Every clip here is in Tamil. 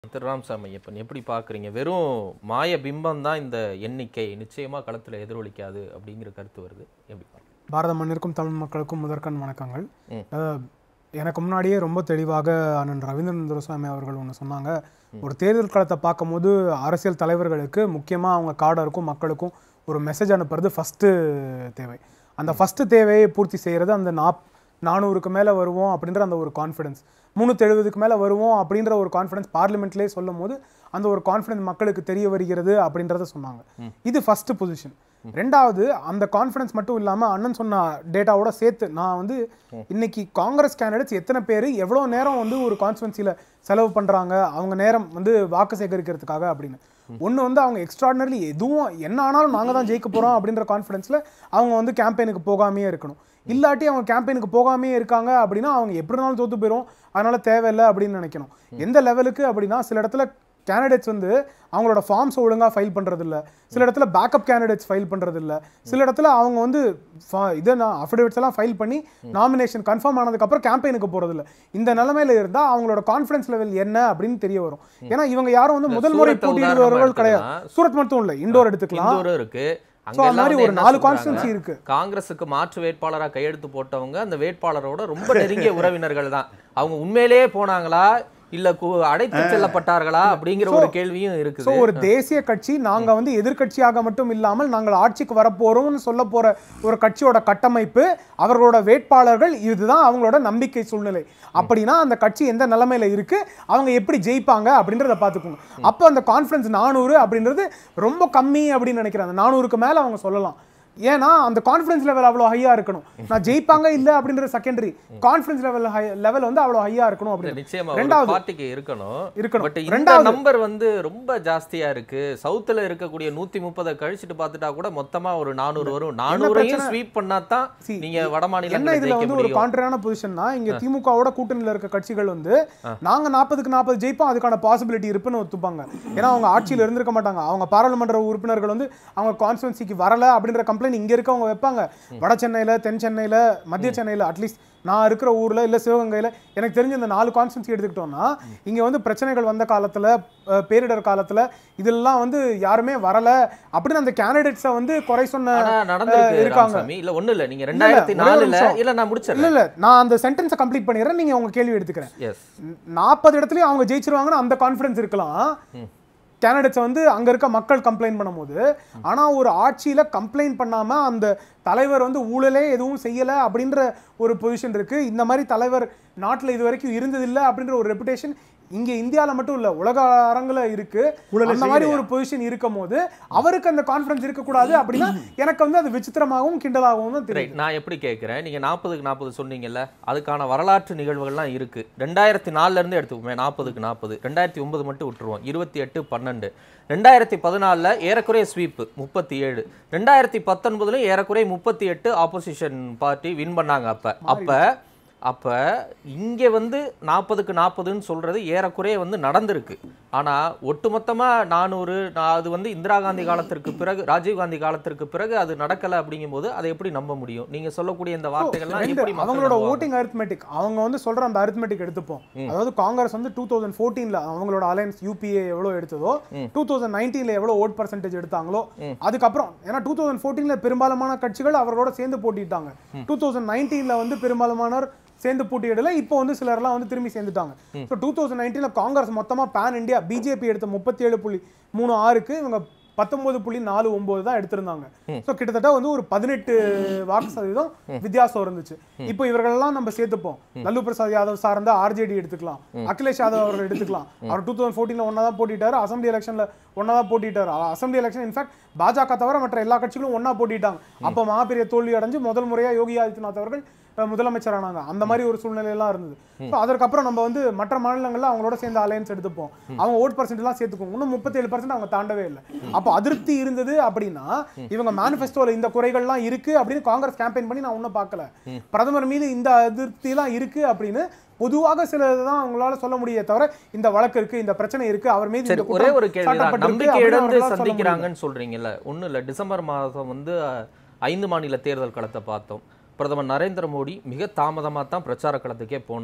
திரு ராமசாமி ஐயப்பன் எப்படி பார்க்குறீங்க வெறும் மாய பிம்பம் தான் இந்த எண்ணிக்கை நிச்சயமா களத்துல எதிரொலிக்காது அப்படிங்கிற கருத்து வருது எப்படி பார்க்குறீங்க பாரத மண்ணிற்கும் தமிழ் மக்களுக்கும் முதற்கண் வணக்கங்கள் ம். அஹ், எனக்கு முன்னாடியே ரொம்ப தெளிவாக அண்ணன் ரவீந்திரன் துரசாமி அவர்கள் ஒன்று சொன்னாங்க ஒரு தேர்தல் களத்தை பார்க்கும்போது அரசியல் தலைவர்களுக்கு முக்கியமாக அவங்க காடருக்கும் மக்களுக்கும் ஒரு மெசேஜ் அனுப்புறது ஃபஸ்ட்டு தேவை அந்த ஃபஸ்ட்டு தேவையை பூர்த்தி செய்கிறது அந்த நாப் நானூறுக்கு மேலே வருவோம் அப்படின்ற அந்த ஒரு கான்ஃபிடன்ஸ் முந்நூற்றி எழுபதுக்கு மேலே வருவோம் அப்படின்ற ஒரு கான்ஃபிடன்ஸ் பார்லிமெண்ட்லேயே சொல்லும் போது அந்த ஒரு கான்ஃபிடன்ஸ் மக்களுக்கு தெரிய வருகிறது அப்படின்றத சொன்னாங்க இது ஃபஸ்ட்டு பொசிஷன் ரெண்டாவது அந்த கான்ஃபிடன்ஸ் மட்டும் இல்லாமல் அண்ணன் சொன்ன டேட்டாவோட சேர்த்து நான் வந்து இன்னைக்கு காங்கிரஸ் கேண்டிடேட்ஸ் எத்தனை பேர் எவ்வளோ நேரம் வந்து ஒரு கான்ஸ்டுவன்சியில் செலவு பண்ணுறாங்க அவங்க நேரம் வந்து வாக்கு சேகரிக்கிறதுக்காக அப்படின்னு ஒன்று வந்து அவங்க எக்ஸ்ட்ராடினரி எதுவும் என்ன ஆனாலும் நாங்கள் தான் ஜெயிக்க போகிறோம் அப்படின்ற கான்ஃபிடன்ஸில் அவங்க வந்து கேம்பெயினுக்கு போகாமையே இருக்கணும் இல்லாட்டி அவங்க கேம்பெயினுக்கு போகாமையே இருக்காங்க அப்படின்னா அவங்க எப்படி இருந்தாலும் தோத்து போயிடும் அதனால தேவையில்லை அப்படின்னு நினைக்கணும் எந்த லெவலுக்கு அப்படின்னா சில இடத்துல கேண்டிடேட்ஸ் வந்து அவங்களோட ஃபார்ம்ஸ் ஒழுங்காக ஃபைல் பண்ணுறது இல்ல சில இடத்துல பேக்கப் கேண்டிடேட்ஸ் ஃபைல் பண்ணுறது இல்ல சில இடத்துல அவங்க வந்து fa- இதை நான் அஃபிடவிட்ஸ் எல்லாம் ஃபைல் பண்ணி நாமினேஷன் கன்ஃபார்ம் ஆனதுக்கப்புறம் கேம்பெயினுக்கு போகிறது இல்ல இந்த நிலைமையில இருந்தால் அவங்களோட கான்ஃபிடன்ஸ் லெவல் என்ன அப்படின்னு தெரிய வரும் ஏன்னா இவங்க யாரும் வந்து இல்ல, முதல் முறை சூரத்தை போட்டியிடுபவர்கள் உதாரணமா கிடையாது எடுத்துக்கலாம். சூரத் மட்டும் இல்லை இண்டோர் எடுத்துக்கலாம் இந்தூரம் இருக்கு ஸோ அங்க அது எல்லாம் மாதிரி வந்து ஒரு என்ன நாலு சொல்றாங்க? கான்ஸ்டன்சி இருக்கு காங்கிரஸுக்கு மாற்று வேட்பாளரா கையெழுத்து போட்டவங்க அந்த வேட்பாளரோட ரொம்ப நெருங்கிய உறவினர்கள் தான் அவங்க உண்மையிலேயே போனாங்களா இல்ல கு- அடைத்து செல்லப்பட்டார்களா அப்படிங்கிற ஒரு கேள்வியும் ஸோ இருக்குது ஒரு தேசிய கட்சி நாங்க வந்து எதிர்க்கட்சியாக மட்டும் இல்லாமல் நாங்கள் ஆட்சிக்கு வரப்போறோம்னு சொல்ல போற ஒரு கட்சியோட கட்டமைப்பு அவர்களோட வேட்பாளர்கள் இதுதான் அவங்களோட நம்பிக்கை சூழ்நிலை அப்படின்னா அந்த கட்சி எந்த நிலைமையில இருக்கு அவங்க எப்படி ஜெயிப்பாங்க அப்படின்றத பார்த்துக்கோங்க அப்போ அந்த கான்ஃபிடன்ஸ் நானூறு அப்படின்றது ரொம்ப கம்மி அப்படின்னு நினைக்கிறேன் அந்த நானூறுக்கு மேல அவங்க சொல்லலாம் ஏன்னா அந்த கான்ஃபிடன்ஸ் லெவல் அவ்வளோ ஹையா இருக்கணும் நான் ஜெயிப்பாங்க இல்ல அப்படின்றது செகண்டரி கான்ஃபிடன்ஸ் லெவல் லெவல் வந்து அவ்வளோ ஹையா இருக்கணும் இல்ல, அப்படின்னு நிச்சயமா ஒரு ரெண்டாவது பார்ட்டிக்கு இருக்கணும் இருக்கணும் பட் இந்த ரெண்டாவது நம்பர் வந்து ரொம்ப ஜாஸ்தியா இருக்கு சவுத்துல இருக்கக்கூடிய நூத்தி முப்பதை கழிச்சிட்டு பார்த்துட்டா கூட மொத்தமா ஒரு நானூறு வரும் நானூறையும் பிரச்சனை? ஸ்வீப் பண்ணாதான் See, நீங்க வட என்ன மாநிலங்களை இதுல ஜெயிக்க வந்து ஒரு முடியும் கான்ட்ரான பொசிஷன்னா இங்க திமுகவோட கூட்டணியில இருக்க கட்சிகள் வந்து நாங்க நாற்பதுக்கு நாற்பது ஜெயிப்போம் அதுக்கான பாசிபிலிட்டி இருப்புன்னு ஒத்துப்பாங்க ஏன்னா அவங்க ஆட்சியில இருந்திருக்க மாட்டாங்க அவங்க பாராளுமன்ற உறுப்பினர்கள் வந்து அவங்க கான்ஸ்டுவன்சிக்கு வரல அப்படின்ற கம்ப்ளைண்ட் இங்க இருக்கவங்க வைப்பாங்க வட சென்னையில தென் சென்னையில மத்திய சென்னையில அட்லீஸ்ட் நான் இருக்கிற ஊர்ல இல்ல சிவகங்கையில எனக்கு தெரிஞ்ச இந்த நாலு கான்ஸ்டுவன்சி எடுத்துக்கிட்டோம்னா இங்க வந்து பிரச்சனைகள் வந்த காலத்துல அஹ், பேரிடர் காலத்துல இதெல்லாம் வந்து யாருமே வரல அப்படின்னு அந்த கேண்டிடேட்ஸை வந்து குறை சொன்ன ஆனா நடந்திருக்கு இருக்காங்க. ராமசாமி இல்ல ஒண்ணு இல்ல நீங்க ரெண்டாயிரத்தி ஒரே ஒரு நாலுல நிமிஷம். இல்ல நான் இல்ல முடிச்சிடறேன் இல்ல நான் அந்த சென்டென்ஸை கம்ப்ளீட் பண்ணிடுறேன் நீங்க உங்க கேள்வி எடுத்துக்கிறேன் எஸ் நாற்பது இடத்துலயும் அவங்க ஜெயிச்சிருவாங்கன்னு அந்த கான்ஃபிடன்ஸ் இருக்கலாம் கேண்டிடேட்ஸை வந்து அங்க இருக்க மக்கள் கம்ப்ளைண்ட் பண்ணும்போது ஆனா ஒரு ஆட்சியில கம்ப்ளைண்ட் பண்ணாம அந்த தலைவர் வந்து ஊழலே எதுவும் செய்யல அப்படின்ற ஒரு பொசிஷன் இருக்கு இந்த மாதிரி தலைவர் நாட்டுல இது வரைக்கும் இருந்ததில்லை அப்படின்ற ஒரு ரெப்புடேஷன் இங்க இந்தியால மட்டும் இல்ல உலக அரங்குல இருக்கு அந்த மாதிரி ஒரு பொசிஷன் இருக்கும் போது அவருக்கு அந்த கான்ஃபிடன்ஸ் இருக்கக்கூடாது அப்படின்னா எனக்கு வந்து அது விசித்திரமாகவும் கிண்டலாகவும் தான் தெரியும் ரைட் நான் எப்படி கேட்குறேன் நீங்க நாற்பதுக்கு நாற்பது சொன்னீங்கல்ல அதுக்கான வரலாற்று நிகழ்வுகள்லாம் இருக்கு ரெண்டாயிரத்தி நாலுல இருந்து எடுத்துக்கோமே நாற்பதுக்கு நாற்பது ரெண்டாயிரத்தி ஒன்பது மட்டும் விட்டுருவோம் இருபத்தி எட்டு பன்னெண்டு ரெண்டாயிரத்தி பதினாலில் ஏறக்குறைய ஸ்வீப் முப்பத்தி ஏழு ரெண்டாயிரத்தி பத்தொன்பதுலையும் ஏறக்குறைய முப்பத்தி எட்டு ஆப்போசிஷன் பார்ட்டி வின் பண்ணாங்க அப்ப அப்ப அப்ப இங்க வந்து நாற்பதுக்கு நாற்பதுன்னு சொல்றது ஏறக்குறைய வந்து நடந்திருக்கு ஆனா ஒட்டுமொத்தமா நானூறு அது வந்து இந்திரா காந்தி காலத்திற்கு பிறகு ராஜீவ் காந்தி காலத்திற்கு பிறகு அது நடக்கல அப்படிங்கும்போது அதை எப்படி நம்ப முடியும் நீங்க சொல்லக்கூடிய இந்த வார்த்தைகள்லாம் ரெண்டு, எப்படி மக்கள் அவங்களோட நம்புவாங்க? ஓட்டிங் அரித்மெட்டிக் அவங்க வந்து சொல்ற அந்த அரித்மெட்டிக் எடுத்துப்போம் அதாவது காங்கிரஸ் வந்து டூ தௌசண்ட் ஃபோர்டீன்ல அவங்களோட அலையன்ஸ் யூபிஏ எவ்வளவு எடுத்ததோ டூ தௌசண்ட் நைன்டீன்ல எவ்வளவு ஓட் பர்சன்டேஜ் எடுத்தாங்களோ அதுக்கப்புறம் ஏன்னா டூ தௌசண்ட் ஃபோர்டீன்ல பெரும்பாலான கட்சிகள் அவர்களோட சேர்ந்து போட்டிட்டாங்க டூ தௌசண்ட் நைன்டீன்ல வந்து பெரும்பாலானோர் சேர்ந்து போட்டியிடல இப்போ வந்து சிலர்லாம் வந்து திரும்பி சேர்ந்துட்டாங்க ஸோ டூ தௌசண்ட் நைன்டீன்ல காங்கிரஸ் மொத்தமா பேன் இந்தியா பிஜேபி எடுத்த முப்பத்தி ஏழு புள்ளி மூணு ஆறுக்கு இவங்க பத்தொன்பது புள்ளி நாலு ஒன்பது தான் எடுத்திருந்தாங்க ஸோ கிட்டத்தட்ட வந்து ஒரு பதினெட்டு வாக்கு சதவீதம் வித்தியாசம் இருந்துச்சு இப்போ இவர்களெல்லாம் நம்ம சேர்த்துப்போம் லல்லு பிரசாத் யாதவ் சார்ந்த ஆர்ஜேடி எடுத்துக்கலாம் அகிலேஷ் யாதவ் அவர்கள் எடுத்துக்கலாம் அவர் டூ தௌசண்ட் ஃபோர்டீன்ல ஒன்னா தான் போட்டிட்டாரு அசம்பிளி எலெக்ஷன்ல ஒன்னா தான் போட்டிட்டாரு அசம்பிளி எலெக்ஷன் இன்ஃபேக்ட் பாஜக தவிர மற்ற எல்லா கட்சிகளும் ஒண்ணா போட்டிட்டாங்க அப்போ மாபெரிய தோல்வி அடைஞ்சு முதல் முறையா யோகி ஆதித்யநாத் அவர்கள் அஹ், முதலமைச்சரானாங்க அந்த மாதிரி ஒரு சூழ்நிலையெல்லாம் இருந்தது ஸோ அதற்கப்புறம் நம்ம வந்து மற்ற மாநிலங்கள்ல அவங்களோட சேர்ந்து அலையன்ஸ் எடுத்துப்போம் அவங்க ஓட் பர்சன்ட் எல்லாம் சேர்த்துக்கும் இன்னும் முப்பத்தேழு பர்சன்ட் அவங்க தாண்டவே இல்லை அப்போ அதிருப்தி இருந்தது அப்படின்னா இவங்க மேனிஃபெஸ்டோல இந்த குறைகள்லாம் இருக்கு அப்படின்னு காங்கிரஸ் கேம்பெயின் பண்ணி நான் ஒன்றும் பார்க்கல பிரதமர் மீது இந்த அதிருப்தி எல்லாம் இருக்கு அப்படின்னு பொதுவாக சில தான் அவங்களால சொல்ல முடியே தவிர இந்த வழக்கு இருக்கு இந்த பிரச்சனை இருக்கு அவர் மீது சரி இந்த ஒரே குற்றம் ஒரு கேள்வி சாட்டப்பட்டிருக்கு நம்பிக்கை அப்படின்னு இழந்து அவர்களால சொல்ல முடியல. சந்திக்கிறாங்கன்னு சொல்றீங்கல்ல ஒண்ணும் இல்ல டிசம்பர் மாதம் வந்து அஹ், ஐந்து மாநில தேர்தல் களத்தை பார்த்தோம் பிரதமர் நரேந்திர மோடி மிக தாமதமா தான் பிரச்சார களத்துக்கே போனாரு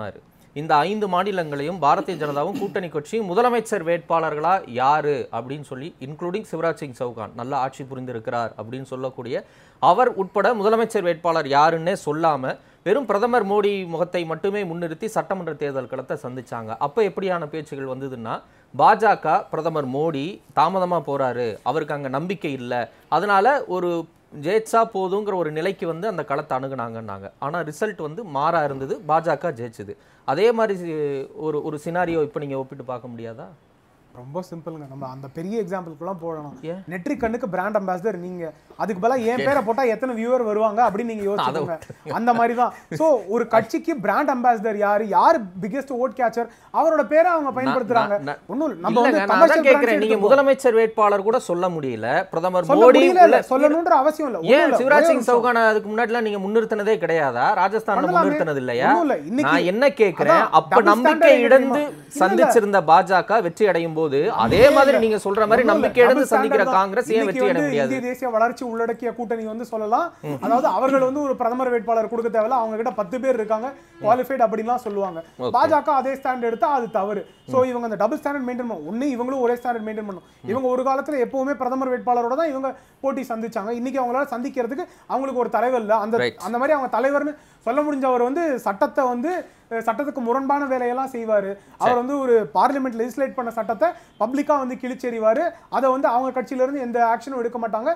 இந்த ஐந்து மாநிலங்களையும் பாரதிய ஜனதாவும் கூட்டணி கட்சியும் முதலமைச்சர் வேட்பாளர்களா யாரு அப்படின்னு சொல்லி இன்க்ளூடிங் சிவராஜ் சிங் சௌகான் நல்ல ஆட்சி புரிந்திருக்கிறார் அப்படின்னு சொல்லக்கூடிய அவர் உட்பட முதலமைச்சர் வேட்பாளர் யாருன்னே சொல்லாம வெறும் பிரதமர் மோடி முகத்தை மட்டுமே முன்னிறுத்தி சட்டமன்ற தேர்தல் களத்தை சந்திச்சாங்க அப்ப எப்படியான பேச்சுகள் வந்ததுன்னா பாஜக பிரதமர் மோடி தாமதமா போறாரு அவருக்கு அங்க நம்பிக்கை இல்லை அதனால ஒரு ஜெயிச்சா போதுங்கிற ஒரு நிலைக்கு வந்து அந்த களத்தை அணுகுனாங்கன்னாங்க ஆனா ரிசல்ட் வந்து மாறா இருந்தது பாஜக ஜெயிச்சது அதே மாதிரி சி- ஒரு ஒரு சினாரியோ இப்போ நீங்க ஒப்பிட்டு பார்க்க முடியாதா ரொம்ப சிம்பிளுங்க நம்ம அந்த பெரிய எக்ஸாம்பிளுக்குலாம் போடணும் ஏன்? நெட்ரி கண்ணுக்கு பிராண்ட் அம்பாசிடர் நீங்க அதுக்கு பதிலா என் பேரை போட்டா எத்தனை வியூவர் வருவாங்க அப்படின்னு நீங்க யோசிச்சுக்கோங்க அந்த மாதிரி தான் சோ ஒரு கட்சிக்கு பிராண்ட் அம்பாசிடர் யாரு யார் பிக்கெஸ்ட் ஓட் கேச்சர் அவரோட பேரை அவங்க பயன்படுத்துறாங்க நான்- நான்- ஒண்ணும் இல்ல. நம்ம வந்து இல்லைங்க, நான் commercial அதான் brands கேட்கிறேன் நீங்க எடுத்துப்போம். முதலமைச்சர் வேட்பாளர் கூட சொல்ல முடியல பிரதமர் சொல்ல மோடி முடியல இல்ல உள்ள- சொல்லணும்ன்ற அவசியம் இல்ல ஒண்ணும் ஏன் இல்ல. சிவராஜ் ஒரே சிங் ஒரு சௌகான அதுக்கு முன்னாடிலாம் நீங்க முன்னிறுத்தினதே கிடையாதா ராஜஸ்தான்ல பண்ணலாமே. முன்னிறுத்தினது இல்லையா ஒண்ணும் இல்ல. இன்னைக்கு- நான் என்ன கேக்குறேன் அதான், அப்ப double நம்பிக்கை standard இழந்து இல்ல, இல்ல. சந்திச்சிருந்த பாஜக வெற்றி அடையும் போது அதே மாதிரி நீங்க சொல்ற மாதிரி ஒண்ணும் இல்ல. நம்பிக்கை இழந்து double சந்திக்கிற standard தான். காங்கிரஸ் ஏன் இன்னைக்கு வெற்றி அடைய வந்து முடியாது இந்திய தேசிய வளர்ச்சி உள்ளடக்கிய கூட்டணி வந்து சொல்லலாம் அதாவது அவர்கள் வந்து ஒரு பிரதமர் வேட்பாளர் கொடுக்க தேவையில்ல அவங்க கிட்ட பத்து பேர் இருக்காங்க குவாலிஃபைட் அப்படின்லாம் சொல்லுவாங்க பாஜக அதே ஸ்டாண்ட் எடுத்தா அது தவறு சோ இவங்க அந்த டபுள் ஸ்டாண்டர்ட் மெயின்டைன் பண்ணும் ஒண்ணு இவங்களும் ஒரே ஸ்டாண்டர்ட் மெயின்டைன் பண்ணும் இவங்க ஒரு காலத்துல எப்பவுமே பிரதமர் வேட்பாளரோட தான் இவங்க போட்டி சந்திச்சாங்க இன்னைக்கு அவங்களால சந்திக்கிறதுக்கு அவங்களுக்கு ஒரு தலைவர் இல்ல அந்த Right. அந்த மாதிரி அவங்க தலைவர்னு சொல்ல முடிஞ்சவர் வந்து சட்டத்தை வந்து அஹ், சட்டத்துக்கு முரண்பான வேலையெல்லாம் செய்வாரு அவர் வந்து ஒரு பார்லிமெண்ட் லெஜிஸ்லேட் பண்ண சட்டத்தை பப்ளிக்கா வந்து கிழிச்செறிவாரு அதை வந்து அவங்க கட்சியில இருந்து எந்த ஆக்ஷனும் எடுக்க மாட்டாங்க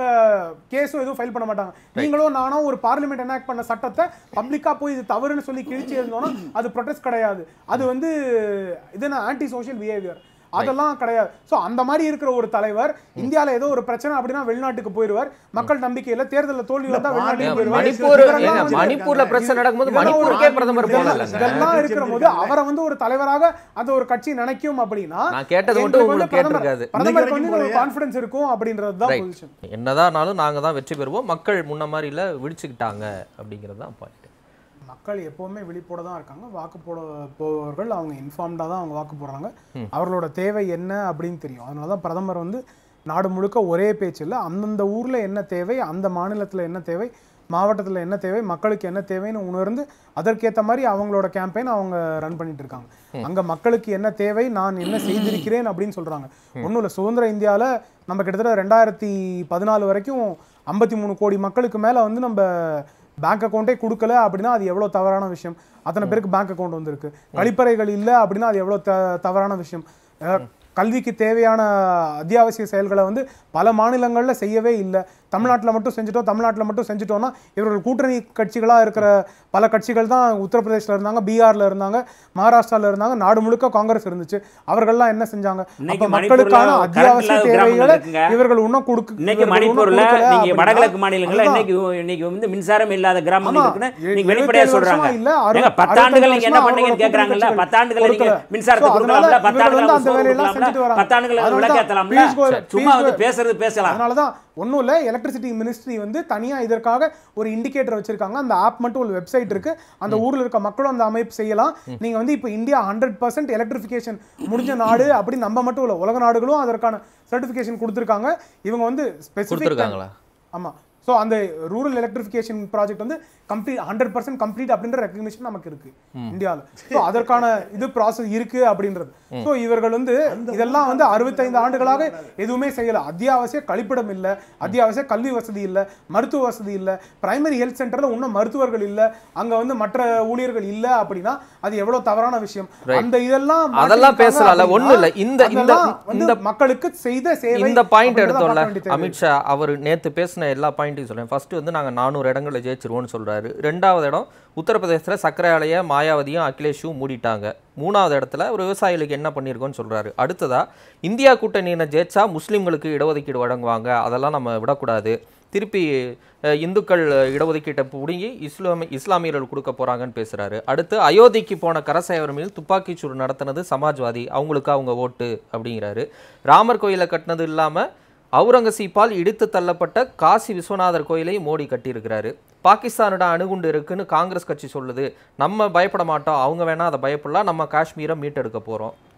கேஸும் எதுவும் ஃபைல் பண்ண மாட்டாங்க நீங்களும் நானும் ஒரு பார்லிமெண்ட் எனாக்ட் பண்ண சட்டத்தை பப்ளிக்கா போய் இது தவறுன்னு சொல்லி கிழிச்சு இருந்தோம்னா அது ப்ரொடெஸ்ட் கிடையாது அது வந்து இது ஆன்டி சோஷியல் பிஹேவியர் அதெல்லாம் கிடையாது சோ அந்த மாதிரி இருக்கிற ஒரு தலைவர் இந்தியால ஏதோ ஒரு பிரச்சனை அப்படின்னா வெளிநாட்டுக்கு போயிருவார் மக்கள் நம்பிக்கையில தேர்தலில் தோல்வி வந்தா வெளிநாட்டுக்கு ஏன் போயிருவார் மணிப்பூர் இதெல்லாம் ஏங்க, வந்து- மணிப்பூர்ல பிரச்சனை நடக்கும்போது இதெல்லாம் ஒரு- மணிப்பூருக்கே பிரதமர் இதெல்லாம் போனதில்லைங்க இதெல்லாம் இருக்கிற போது அவரை வந்து ஒரு தலைவராக அந்த ஒரு கட்சி நினைக்கும் அப்படின்னா நான் கேட்டது மட்டும் எங்களுக்கு வந்து உங்களுக்கு பிரதமர் கேட்டிருக்காது பிரதமருக்கு வந்து இன்னைக்கு ஒரு கான்ஃபிடன்ஸ் இருக்கும் அப்படின்றது தான் Right. பொசிஷன் என்னதானாலும் நாங்க தான் வெற்றி பெறுவோம் மக்கள் முன்ன மாதிரி இல்ல விழிச்சுக்கிட்டாங்க அப்படிங்கிறது தான் பாயிண்ட் மக்கள் எப்பவுமே விழிப்போட தான் இருக்காங்க வாக்கு போட போபவர்கள் அவங்க இன்ஃபார்ம்டாக தான் அவங்க வாக்கு போடுறாங்க அவர்களோட தேவை என்ன அப்படின்னு தெரியும் அதனால தான் பிரதமர் வந்து நாடு முழுக்க ஒரே பேச்சு இல்லை அந்தந்த ஊர்ல என்ன தேவை அந்த மாநிலத்துல என்ன தேவை மாவட்டத்துல என்ன தேவை மக்களுக்கு என்ன தேவைன்னு உணர்ந்து அதற்கேத்த மாதிரி அவங்களோட கேம்பெயின் அவங்க ரன் பண்ணிட்டு இருக்காங்க அங்க மக்களுக்கு என்ன தேவை நான் என்ன செய்திருக்கிறேன் அப்படின்னு சொல்றாங்க ஒண்ணும் இல்லை சுதந்திர இந்தியால நம்ம கிட்டத்தட்ட ரெண்டாயிரத்தி பதினாலு வரைக்கும் ஐம்பத்தி மூணு கோடி மக்களுக்கு மேல வந்து நம்ம பேங்க் அக்கௌண்ட்டே கொடுக்கல அப்படின்னா அது எவ்வளோ தவறான விஷயம் அத்தனை பேருக்கு பேங்க் அக்கௌண்ட் வந்திருக்கு கழிப்பறைகள் இல்லை அப்படின்னா அது எவ்வளோ த தவறான விஷயம் அஹ் கல்விக்கு தேவையான அத்தியாவசிய செயல்களை வந்து பல மாநிலங்களில் செய்யவே இல்லை தமிழ்நாட்டில் மட்டும் செஞ்சுட்டோம் தமிழ்நாட்டில் மட்டும் செஞ்சுட்டோம்னா இவர்கள் கூட்டணி கட்சிகளாக இருக்கிற பல கட்சிகள் தான் உத்தரப்பிரதேசில் இருந்தாங்க பீகார்ல இருந்தாங்க மகாராஷ்டிரால இருந்தாங்க நாடு முழுக்க காங்கிரஸ் இருந்துச்சு அவர்கள்லாம் என்ன செஞ்சாங்க இன்னைக்கு அப்ப மக்களுக்கான மணிப்பூர்ல அத்தியாவசிய current இல்லாத கிராமங்கள் தேவைகளை இருக்குங்க. இவர்கள் இன்னும் கொடுக்க இன்னைக்கு இவர்கள் இன்னும் மணிப்பூர்ல கொடுக்கல நீங்க அப்படின்னா, வடகிழக்கு மாநிலங்கள்ல அதுதான். இன்னைக்கு இன்னைக்கு வந்து மின்சாரம் இல்லாத கிராமங்கள் ஆமா. இருக்குன்னு எ- நீங்க வெளிப்படையா எழுபத்தேழு சொல்றாங்க வருஷமா இல்ல, அறுபது- ஏங்க பத்தாண்டுகள் நீங்க என்ன அறுபத்தஞ்சு பண்ணீங்கன்னு வருஷமா கேக்குறாங்கல்ல அவரோட பத்தாண்டுகள் நீங்க கொடுக்கல. மின்சாரத்தை So, அதனால கொடுக்கலாம்ல இவர்கள் பத்தாண்டுகள் வந்து அந்த சோறு வேலையெல்லாம் கொடுக்கலாம்ல செஞ்சுட்டு வராங்க. பத்தாண்டுகள் அதனால தான் விளக்கேத்தலாம்ல Piyush Goyal- சும்மா Piyush வந்து Goyal- பேசுறது பேசலாம் அதனாலதான் ஒண்ணும் இல்ல எலக்ட்ரிசிட்டி மினிஸ்ட்ரி வந்து தனியா இதற்காக ஒரு இண்டிகேட்டர் வச்சிருக்காங்க அந்த ஆப் மட்டும் ஒரு வெப்சைட் இருக்கு அந்த ஊர்ல இருக்க மக்களும் அந்த அமைப்பு செய்யலாம் நீங்க வந்து இப்போ இந்தியா ஹண்ட்ரட் பர்சன்ட் எலக்ட்ரிஃபிகேஷன் முடிஞ்ச நாடு அப்படி நம்ம மட்டும் இல்ல உலக நாடுகளும் அதற்கான சர்டிபிகேஷன் கொடுத்துருக்காங்க இவங்க வந்து ஸ்பெசிபிக் கொடுத்துருக்காங்களா ஆமா சோ அந்த ரூரல் எலக்ட்ரிஃபிகேஷன் ப்ராஜெக்ட் வந்து கம்ப்ளீட் ஹண்ட்ரட் பர்சன்ட் கம்ப்ளீட் அப்படின்ற ரெக்கக்னிஷன் நமக்கு இருக்கு இந்தியாவில் ஸோ அதற்கான இது ப்ராசஸ் இருக்கு அப்படின்றது ஸோ இவர்கள் வந்து இதெல்லாம் வந்து அறுபத்தைந்து ஆண்டுகளாக எதுவுமே செய்யல அத்தியாவசிய கழிப்பிடம் இல்ல அத்தியாவசிய கல்வி வசதி இல்ல மருத்துவ வசதி இல்ல பிரைமரி ஹெல்த் சென்டர்ல இன்னும் மருத்துவர்கள் இல்ல அங்க வந்து மற்ற ஊழியர்கள் இல்ல அப்படின்னா அது எவ்வளவு தவறான விஷயம் அந்த இதெல்லாம் அதெல்லாம் மாற்றிருக்காங்க பேசலாம்ல. அப்படின்னா, ஒண்ணும் இல்ல. இந்த- இந்த- அதெல்லாம் வந்து இந்த- மக்களுக்கு செய்த சேவை இந்த பாயிண்ட் அப்படின்றத எடுத்தோம்ல பார்க்க வேண்டிய தேவை. அமித்ஷா அவர் நேத்து பேசின எல்லா பாயிண்ட்டையும் சொல்றேன் ஃபர்ஸ்ட் வந்து நாங்க நானூறு இடங்களை ஜெயிச்சிருவோம்னு சொல்றாரு ரெண்டாவது இடம் உத்தரப்பிரதேசத்துல சக்கரை ஆலையை மாயாவதியும் அகிலேஷும் மூடிட்டாங்க மூணாவது இடத்துல ஒரு விவசாயிகளுக்கு என்ன பண்ணியிருக்கோன்னு சொல்றாரு அடுத்ததா இந்தியா கூட்டணியின ஜெயிச்சா முஸ்லிம்களுக்கு இடஒதுக்கீடு வழங்குவாங்க அதெல்லாம் நம்ம விடக்கூடாது திருப்பி அஹ், இந்துக்கள் இடஒதுக்கீட்டை பிடுங்கி இஸ்லாமி இஸ்லாமியர்கள் கொடுக்க போறாங்கன்னு பேசுறாரு அடுத்து அயோத்திக்கு போன கரசேவர் மீது துப்பாக்கிச்சூடு நடத்தினது சமாஜ்வாதி அவங்களுக்கு அவங்க ஓட்டு அப்படிங்கிறாரு ராமர் கோயிலை கட்டினது இல்லாம அவுரங்கசீப்பால் இடித்து தள்ளப்பட்ட காசி விஸ்வநாதர் கோயிலையும் மோடி கட்டியிருக்கிறாரு பாகிஸ்தானிடம் அணுகுண்டு இருக்குன்னு காங்கிரஸ் கட்சி சொல்லுது நம்ம பயப்பட மாட்டோம் அவங்க வேணா அதை பயப்படலாம் நம்ம காஷ்மீரை மீட்டெடுக்க போறோம்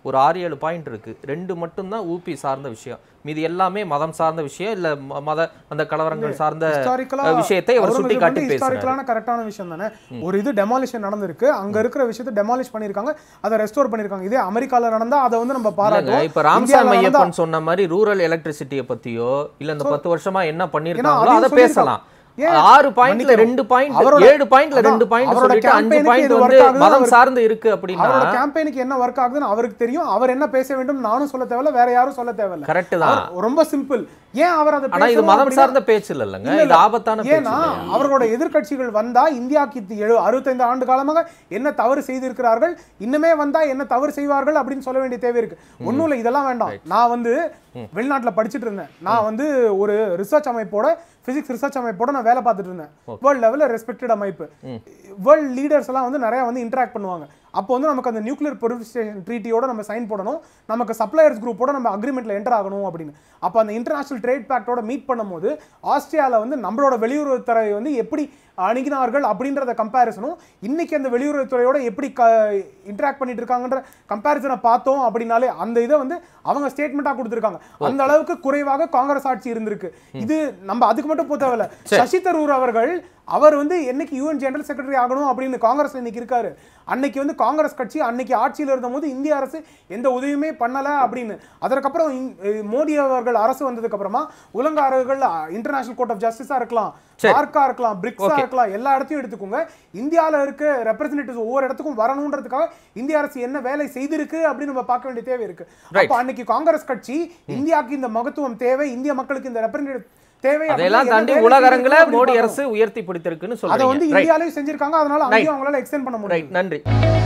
ஒரு ஆறு ஏழு பாயிண்ட் இருக்கு ரெண்டு மட்டும்தான் ஊபி சார்ந்த விஷயம் மீதி எல்லாமே மதம் சார்ந்த விஷயம் இல்ல ம- மத அந்த கலவரங்கள் சார்ந்த ஹிஸ்டாரிக்கலா அஹ், விஷயத்தை அவர் சுட்டி காட்டி பேசுறாரு ஹிஸ்டாரிக்கலான கரெக்டான விஷயம் தானே ஒரு இது டெமாலிஷன் நடந்திருக்கு அங்க இருக்கிற விஷயத்தை டெமாலிஷ் பண்ணிருக்காங்க அதை ரெஸ்டோர் பண்ணிருக்காங்க இதே அமெரிக்கால நடந்தா அதை வந்து நம்ம இல்லங்க பாராட்டுவோம் இப்ப ராம்சாமி இந்தியால நடந்தா- ஐயப்பன் சொன்ன மாதிரி ரூரல் எலக்ட்ரிசிட்டியை பத்தியோ இல்ல இந்த பத்து வருஷமா என்ன பண்ணிருக்காங்களோ அதையும் அதை பேசலாம் ஏன்? ஆறு பாயிண்ட்ல மன்னிக்கணும். ரெண்டு பாயிண்ட் அவரோட- ஏழு பாயிண்ட்ல அதான், ரெண்டு பாயிண்ட் அவரோட சொல்லிட்டு அஞ்சு campaign-க்கு பாயிண்ட் இது வந்து work ஆகுதுன்னு மதம் அவருக்கு- சார்ந்து இருக்கு அப்படின்னா அவரோட கேம்பெயினுக்கு என்ன ஒர்க் ஆகுதுன்னு அவருக்கு தெரியும் அவர் என்ன பேச வேண்டும் நானும் சொல்ல தேவையில்ல வேற யாரும் சொல்ல தேவையில்ல கரெக்ட் தான் அவர் ரொம்ப சிம்பிள் ஏன் அவர் அதை ஆனா இது பேசணும் மதம் அப்படின்னா- சார்ந்த பேச்சு இல்லைங்க இல்ல, இது இல்ல. ஆபத்தான பேச்சு ஏன்னா இல்லையா? அவர்களோட எதிர்க்கட்சிகள் வந்தா இந்தியாக்கு இது எழு அறுபத்தைந்து ஆண்டு காலமாக என்ன தவறு செய்திருக்கிறார்கள் இன்னுமே வந்தா என்ன தவறு செய்வார்கள் அப்படின்னு சொல்ல வேண்டிய தேவை இருக்கு ஒண்ணும் இல்ல இதெல்லாம் வேண்டாம் நான் வந்து வெளிநாட்டுல படிச்சிட்டு இருந்தேன் நான் வந்து ஒரு ரிசர்ச் அமைப்போட பிசிக்ஸ் ரிசர்ச் அமைப்போட நான் வேலை பார்த்துட்டு இருந்தேன் வேர்ல்ட் லெவல்ல ரெஸ்பெக்டட் அமைப்பு வேர்ல்ட் லீடர்ஸ் எல்லாம் வந்து நிறைய வந்து இன்டராக்ட் பண்ணுவாங்க அப்போ வந்து நமக்கு அந்த நியூக்ளியர் ப்ரொலிஃபரேஷன் ட்ரீட்டியோட நம்ம சைன் போடணும் நமக்கு சப்ளையர்ஸ் குரூப்போட நம்ம அக்ரிமெண்ட்ல என்டர் ஆகணும் அப்படின்னு அப்போ அந்த இன்டர்நேஷனல் ட்ரேட் பேக்டோட மீட் பண்ணும்போது ஆஸ்திரேலியாவில் வந்து நம்மளோட வெளியுறவுத்துறை வந்து எப்படி அணுகினார்கள் அப்படின்றத கம்பேரிசனும் இன்னைக்கு அந்த வெளியுறவுத்துறையோட எப்படி க இன்டராக்ட் பண்ணிட்டு இருக்காங்கன்ற கம்பேரிசனை பார்த்தோம் அப்படின்னாலே அந்த இதை வந்து அவங்க ஸ்டேட்மெண்ட்டாக கொடுத்துருக்காங்க அந்த அளவுக்கு குறைவாக காங்கிரஸ் ஆட்சி இருந்திருக்கு இது நம்ம அதுக்கு மட்டும் போக தேவையில்ல சசி தரூர் அவர்கள் அவர் வந்து என்னைக்கு யூஎன் ஜெனரல் செக்ரட்டரி ஆகணும் அப்படின்னு காங்கிரஸ்ல இன்னைக்கு இருக்காரு அன்னைக்கு வந்து காங்கிரஸ் கட்சி அன்னைக்கு ஆட்சியில் இருந்தபோது இந்திய அரசு எந்த உதவியுமே பண்ணல அப்படின்னு அதற்கப்புறம் இந்- அஹ் மோடி அவர்கள் அரசு வந்ததுக்கு அப்புறமா உலக அரங்குகள் இன்டர்நேஷனல் கோர்ட் ஆஃப் ஜஸ்டிஸா இருக்கலாம் பார்க்கா இருக்கலாம் பிரிக்ஸா இருக்கலாம் எல்லா இடத்தையும் எடுத்துக்கோங்க இந்தியால இருக்க ரெப்ரசன்டேட்டிவ்ஸ் ஒவ்வொரு இடத்துக்கும் வரணுன்றதுக்காக இந்திய அரசு என்ன வேலை செய்திருக்கு அப்படின்னு நம்ம பார்க்க வேண்டிய தேவை இருக்கு அப்ப அன்னைக்கு காங்கிரஸ் கட்சி இந்தியாவுக்கு இந்த மகத்துவம் தேவை இந்திய மக்களுக்கு இந்த ரெப்ரசன்டேட்டிவ் தேவை அப்படின்னு அதையெல்லாம் என்ன தாண்டி வேலை உலக அரங்குல செய்திருக்கு அப்படின்னு மோடி பார்க்கணும். அரசு உயர்த்தி பிடித்திருக்குன்னு அதை வந்து சொல்றீங்க ரைட் இந்தியாலயும் செஞ்சிருக்காங்க அதனால அங்கேயும் அவங்களால எக்ஸ்டெண்ட் பண்ண முடியும் ரைட் நன்றி